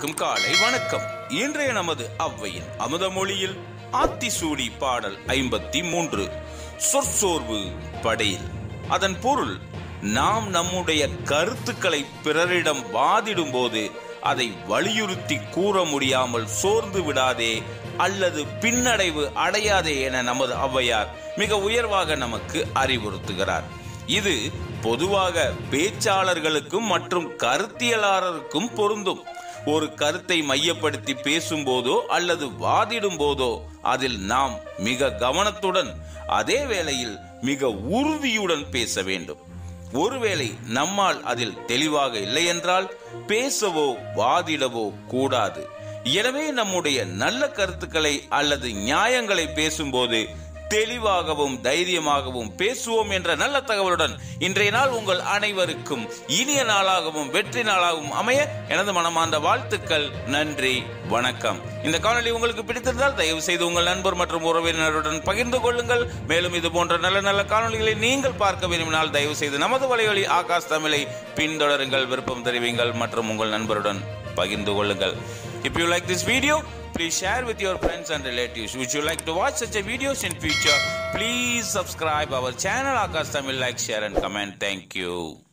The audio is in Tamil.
அனைவருக்கும் காலை வணக்கம் இன்றைய நமது அவ்வையின் அமுத மொழியில் ஆத்திசூடி பாடல் ஐம்பத்தி மூன்று சொற்சோர்வு படையில் அதன் பொருள் நாம் நம்முடைய கருத்துக்களை பிறரிடம் வாதிடும் போது அதை வலியுறுத்தி கூற முடியாமல் சோர்ந்து விடாதே அல்லது பின்னடைவு அடையாதே என நமது ஔவையார் மிக உயர்வாக நமக்கு அறிவுறுத்துகிறார் இது பொதுவாக பேச்சாளர்களுக்கும் மற்றும் கருத்தியலாளருக்கும் பொருந்தும் ஒரு கருத்தை மையப்படுத்தி பேசும்போதோ அல்லது வாதிடும் போதோ அதில் நாம் மிக கவனத்துடன் அதே வேளையில் மிக உறுதியுடன் பேச வேண்டும் ஒருவேளை நம்மால் அதில் தெளிவாக இல்லை என்றால் பேசவோ வாதிடவோ கூடாது எனவே நம்முடைய நல்ல கருத்துக்களை அல்லது நியாயங்களை பேசும்போது தெளிவாகவும் தைரியமாகவும் பேசுவோம் என்ற நல்ல தகவலுடன் இன்றைய நாள் உங்கள் அனைவருக்கும் இனிய நாளாகவும் வெற்றி நாளாகவும் அமைய எனது மனமார்ந்த வாழ்த்துக்கள் நன்றி வணக்கம் இந்த காணொளி உங்களுக்கு பிடித்திருந்தால் தயவு செய்து உங்கள் நண்பர் மற்றும் உறவினருடன் பகிர்ந்து கொள்ளுங்கள் மேலும் இது போன்ற நல்ல நல்ல காணொளிகளை நீங்கள் பார்க்க விரும்பினால் தயவு செய்து நமது வலைவழி ஆகாஷ் தமிழை பின்தொடருங்கள் விருப்பம் தெரிவிங்கள் மற்றும் உங்கள் நண்பருடன் பகிர்ந்து கொள்ளுங்கள் If you like this video, please share with your friends and relatives. Would you like to watch such a videos in future? Please subscribe our channel Akash Tamil, like, share and comment. Thank you.